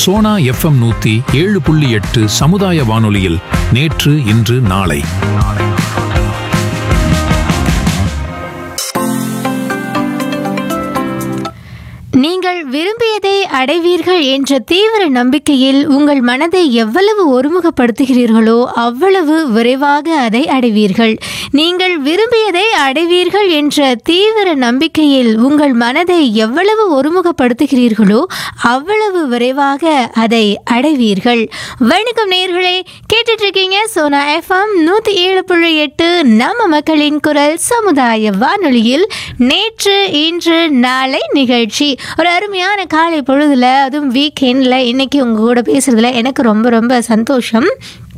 Sona FM நூத்தி ஏழு புள்ளி எட்டு சமுதாய வானொலியில் நேற்று இன்று நாளை நீங்கள் விரும்பியதை அடைவீர்கள் என்ற தீவிர நம்பிக்கையில் உங்கள் மனதை எவ்வளவு ஒருமுகப்படுத்துகிறீர்களோ அவ்வளவு விரைவாக அதை அடைவீர்கள் நீங்கள் விரும்பியதை அடைவீர்கள் என்ற தீவிர நம்பிக்கையில் உங்கள் மனதை எவ்வளவு ஒருமுகப்படுத்துகிறீர்களோ அவ்வளவு விரைவாக அதை அடைவீர்கள் வணக்கம் நேயர்களே கேட்டுட்டு இருக்கீங்க சோனா எஃப்எம் நூத்தி ஏழு புள்ளி எட்டு நம்ம மக்களின் குரல் சமுதாய வானொலியில் நேற்று இன்று நாளை நிகழ்ச்சி ஒரு அருமையான காலை பொழுதுல அதுவும் வீக்கெண்டில் இன்னைக்கு உங்க கூட பேசுறதுல எனக்கு ரொம்ப ரொம்ப சந்தோஷம்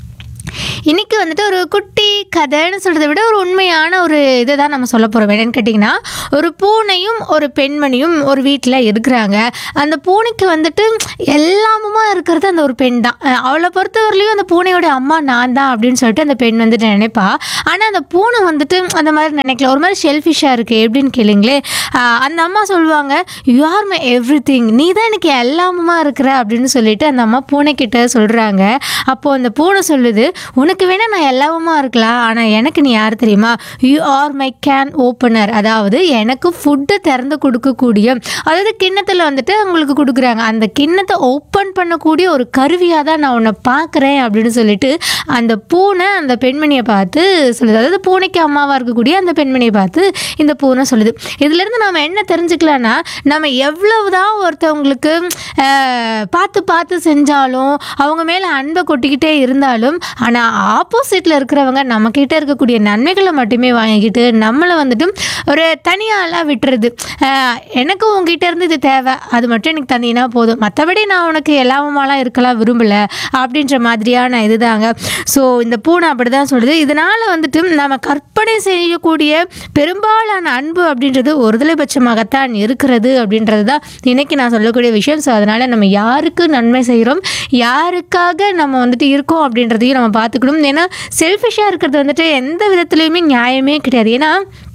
இன்னைக்கு வந்துட்டு ஒரு குட்டி கதைன்னு சொல்கிறத விட ஒரு உண்மையான ஒரு இதை தான் நம்ம சொல்ல போகிறோம் என்னன்னு கேட்டிங்கன்னா ஒரு பூனையும் ஒரு பெண்மணியும் ஒரு வீட்டில் இருக்கிறாங்க அந்த பூனைக்கு வந்துட்டு எல்லாமுமா இருக்கிறது அந்த ஒரு பெண் தான் அஹ் அவளை பொறுத்தவரையிலையும் அந்த பூனையோட அம்மா நான் தான் அப்படின்னு சொல்லிட்டு அந்த பெண் வந்துட்டு நினைப்பா ஆனால் அந்த பூனை வந்துட்டு அந்த மாதிரி நினைக்கல ஒரு மாதிரி ஷெல்ஃபிஷாக இருக்குது எப்படின்னு கேளுங்களே அஹ் அந்த அம்மா சொல்லுவாங்க you are my everything நீ தான் எனக்கு எல்லாமுமா இருக்கிற அப்படின்னு சொல்லிட்டு அந்த அம்மா பூனைக்கிட்ட சொல்கிறாங்க அப்போது அந்த பூனை சொல்லுது உனக்கு வேணா நான் எல்லாவுமா இருக்கலாம் ஆனால் எனக்கு நீ யார் தெரியுமா you are my can opener அதாவது எனக்கு ஃபுட்டை திறந்து கொடுக்கக்கூடிய அதாவது கிண்ணத்தில் வந்துட்டு உங்களுக்கு கொடுக்குறாங்க அந்த கிண்ணத்தை ஓப்பன் பண்ணக்கூடிய ஒரு கருவியாக தான் நான் உன்னை பார்க்குறேன் அப்படின்னு சொல்லிட்டு அந்த பூனை அந்த பெண்மணியை பார்த்து சொல்லுது அதாவது பூனைக்கு அம்மாவாக இருக்கக்கூடிய அந்த பெண்மணியை பார்த்து இந்த பூனை சொல்லுது இதுலேருந்து நம்ம என்ன தெரிஞ்சுக்கலாம்னா நம்ம எவ்வளவுதான் ஒருத்தவங்களுக்கு அஹ், பார்த்து பார்த்து செஞ்சாலும் அவங்க மேலே அன்பை கொட்டிக்கிட்டே இருந்தாலும் ஆனால் ஆப்போசிட்டில் இருக்கிறவங்க நம்மக்கிட்ட இருக்கக்கூடிய நன்மைகளை மட்டுமே வாங்கிக்கிட்டு நம்மளை வந்துட்டு ஒரு தனியாளாக விட்டுறது அஹ், எனக்கு உங்ககிட்ட இருந்து இது தேவை அது மட்டும் எனக்கு தந்தீங்கன்னா போதும் மற்றபடி நான் உனக்கு எல்லாமுமாலாம் இருக்கலாம் விரும்பலை அப்படின்ற மாதிரியான இதுதாங்க ஸோ இந்த பூனை அப்படி தான் சொல்லுது இதனால் வந்துட்டு நம்ம கற்பனை செய்யக்கூடிய பெரும்பாலான அன்பு அப்படின்றது ஒருதலைபட்சமாகத்தான் இருக்கிறது அப்படின்றது தான் இன்னைக்கு நான் சொல்லக்கூடிய விஷயம் ஸோ அதனால் நம்ம யாருக்கு நன்மை செய்கிறோம் யாருக்காக நம்ம வந்துட்டு இருக்கோம் அப்படின்றதையும் நம்ம பார்த்துக்கணும் ஏன்னா செல்ஃபிஷாக இருக்கிறது வந்துட்டு எந்த விதத்துலையுமே நியாயமே கிடையாது ஏன்னா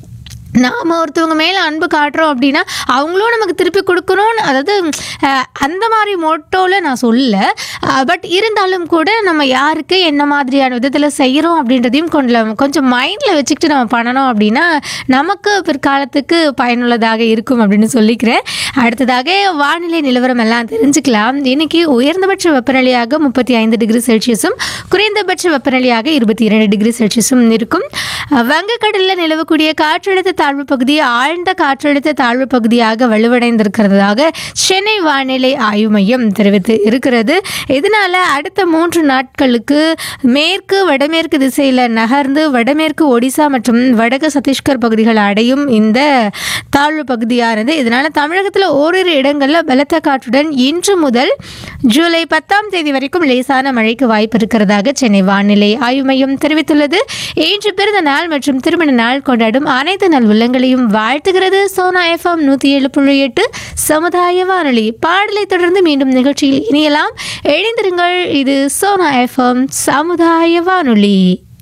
நாம் ஒருத்தவங்க மேலே அன்பு காட்டுறோம் அப்படின்னா அவங்களும் நமக்கு திருப்பி கொடுக்கணும்னு அதாவது அஹ், அந்த மாதிரி மோட்டோவில் நான் சொல்ல பட் இருந்தாலும் கூட நம்ம யாருக்கு என்ன மாதிரியான விதத்தில் செய்கிறோம் அப்படின்றதையும் கொஞ்சம் கொஞ்சம் மைண்டில் வச்சுக்கிட்டு நம்ம பண்ணணும் அப்படின்னா நமக்கு பிற்காலத்துக்கு பயனுள்ளதாக இருக்கும் அப்படின்னு சொல்லிக்கிறேன் அடுத்ததாக வானிலை நிலவரம் எல்லாம் தெரிஞ்சுக்கலாம் இன்னைக்கு உயர்ந்தபட்ச வெப்பநிலையாக முப்பத்தி ஐந்து டிகிரி செல்சியஸும் குறைந்தபட்ச வெப்பநிலையாக இருபத்தி இரண்டு டிகிரி செல்சியஸும் இருக்கும் அஹ், வங்கக்கடலில் நிலவக்கூடிய காற்றழுத்த தாழ்வு பகுதி ஆழ்ந்த காற்றழுத்த தாழ்வு பகுதியாக வலுவடைந்திருக்கிறதாக சென்னை வானிலை ஆய்வு மையம் தெரிவித்து இருக்கிறது இதனால அடுத்த மூன்று நாட்களுக்கு மேற்கு வடமேற்கு திசையில் நகர்ந்து வடமேற்கு ஒடிசா மற்றும் வடக்கு சத்தீஸ்கர் பகுதிகள் அடையும் இந்த தாழ்வு பகுதியானது இதனால தமிழகத்தில் ஓரிரு இடங்களில் பலத்த காற்றுடன் இன்று முதல் ஜூலை பத்தாம் தேதி வரைக்கும் லேசான மழைக்கு வாய்ப்பு இருக்கிறதாக சென்னை வானிலை ஆய்வு மையம் தெரிவித்துள்ளது இன்று பிறந்த நாள் மற்றும் திருமண நாள் கொண்டாடும் அனைத்து நல் உள்ளங்களையும் வாழ்த்துகிறது சோனா எஃப்எம் நூற்றி ஏழு புள்ளி எட்டு சமுதாய வானொலி பாடலை தொடர்ந்து மீண்டும் நிகழ்ச்சியில் இணையலாம் எழுந்திருங்கள் இது சோனா எஃப்எம் சமுதாய வானொலி